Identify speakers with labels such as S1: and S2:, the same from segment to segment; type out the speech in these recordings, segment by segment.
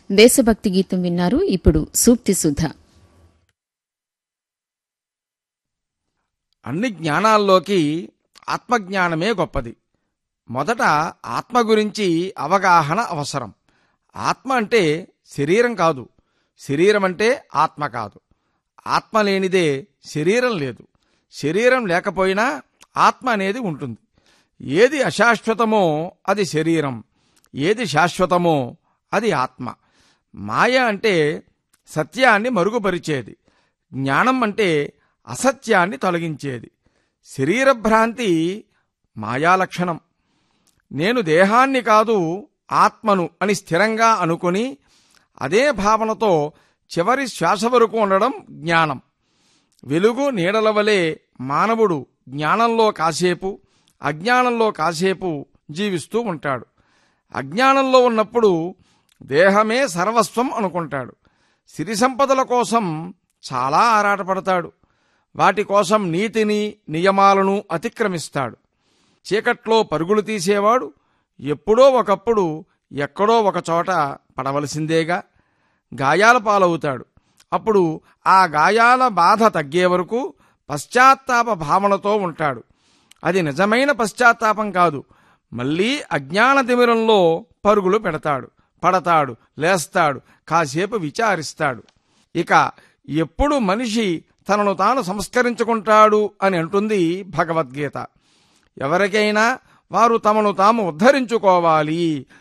S1: దేశభక్తి గీతం విన్నారు ఇప్పుడు సూక్తి సుధ
S2: అన్ని జ్ఞానాల్లోకి ఆత్మజ్ఞానమే గొప్పది మొదట ఆత్మ గురించి అవగాహన అవసరం ఆత్మ అంటే శరీరం కాదు శరీరం అంటే ఆత్మ కాదు ఆత్మ లేనిదే శరీరం లేదు శరీరం లేకపోయినా ఆత్మ అనేది ఉంటుంది ఏది అశాశ్వతమో అది శరీరం ఏది శాశ్వతమో అది ఆత్మ మాయ అంటే సత్యాన్ని మరుగుపరిచేది జ్ఞానం అంటే అసత్యాన్ని తొలగించేది శరీరభ్రాంతి మాయాలక్షణం నేను దేహాన్ని కాదు ఆత్మను అని స్థిరంగా అనుకుని అదే భావనతో చివరి శ్వాస వరకు ఉండడం జ్ఞానం వెలుగు నీడల వలె మానవుడు జ్ఞానంలో కాసేపు అజ్ఞానంలో కాసేపు జీవిస్తూ ఉంటాడు అజ్ఞానంలో ఉన్నప్పుడు దేహమే సర్వస్వం అనుకుంటాడు సిరి సంపదల కోసం చాలా ఆరాటపడతాడు వాటి కోసం నీతిని నియమాలను అతిక్రమిస్తాడు చీకట్లో పరుగులు తీసేవాడు ఎప్పుడో ఒకప్పుడు ఎక్కడో ఒక చోట పడవలసిందేగా గాయాల పాలవుతాడు అప్పుడు ఆ గాయాల బాధ తగ్గే వరకు పశ్చాత్తాప భావనతో ఉంటాడు అది నిజమైన పశ్చాత్తాపం కాదు మళ్ళీ అజ్ఞాన తిమిరంలో పరుగులు పెడతాడు పడతాడు లేస్తాడు కాసేపు విచారిస్తాడు ఇక ఎప్పుడు మనిషి తనను తాను సంస్కరించుకుంటాడు అని అంటుంది భగవద్గీత ఎవరికైనా వారు తమను తాము ఉద్ధరించుకోవాలి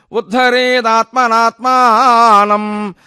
S2: ఉద్ధరేదాత్మనాత్మానం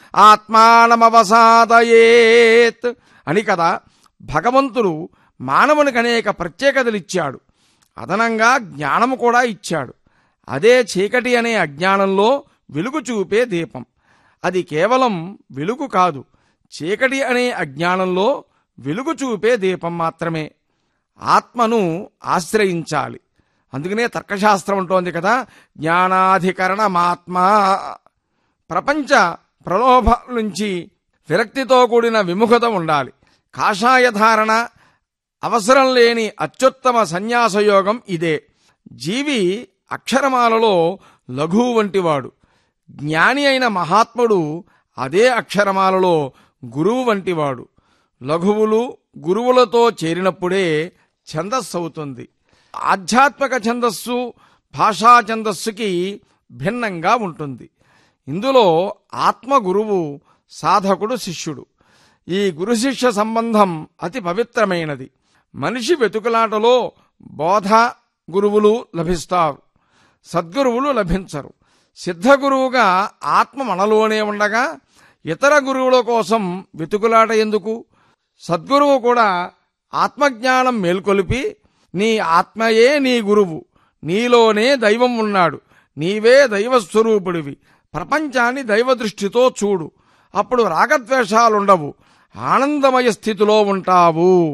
S2: ఆత్మానమవసాదయేత్ అని కదా భగవంతుడు మానవునికి అనేక ప్రత్యేకతలిచ్చాడు అదనంగా జ్ఞానము కూడా ఇచ్చాడు అదే చీకటి అనే అజ్ఞానంలో వెలుగు చూపే దీపం అది కేవలం వెలుగు కాదు చీకటి అనే అజ్ఞానంలో వెలుగు చూపే దీపం మాత్రమే ఆత్మను ఆశ్రయించాలి అందుకనే తర్కశాస్త్రం ఉంటోంది కదా జ్ఞానాధికరణమాత్మ ప్రపంచ ప్రలోభాల నుంచి విరక్తితో కూడిన విముఖత ఉండాలి కాషాయ ధారణ అవసరం లేని అత్యుత్తమ సన్యాసయోగం ఇదే జీవి అక్షరమాలలో లఘువు వంటివాడు జ్ఞాని అయిన మహాత్ముడు అదే అక్షరమాలలో గురువు వంటివాడు లఘువులు గురువులతో చేరినప్పుడే ఛందస్సు అవుతుంది ఆధ్యాత్మిక ఛందస్సు భాషా ఛందస్సుకి భిన్నంగా ఉంటుంది ఇందులో ఆత్మ గురువు సాధకుడు శిష్యుడు ఈ గురు శిష్య సంబంధం అతి పవిత్రమైనది మనిషి వెతుకులాటలో బోధ గురువులు లభిస్తారు సద్గురువులు లభించరు సిద్ధగురువుగా ఆత్మ మనలోనే ఉండగా ఇతర గురువుల కోసం వెతుకులాట ఎందుకు సద్గురువు కూడా ఆత్మజ్ఞానం మేల్కొలిపి నీ ఆత్మయే నీ గురువు నీలోనే దైవం ఉన్నాడు నీవే దైవస్వరూపుడివి ప్రపంచాన్ని దైవ దృష్టితో చూడు అప్పుడు రాగద్వేషాలుండవు ఆనందమయ స్థితిలో ఉంటావు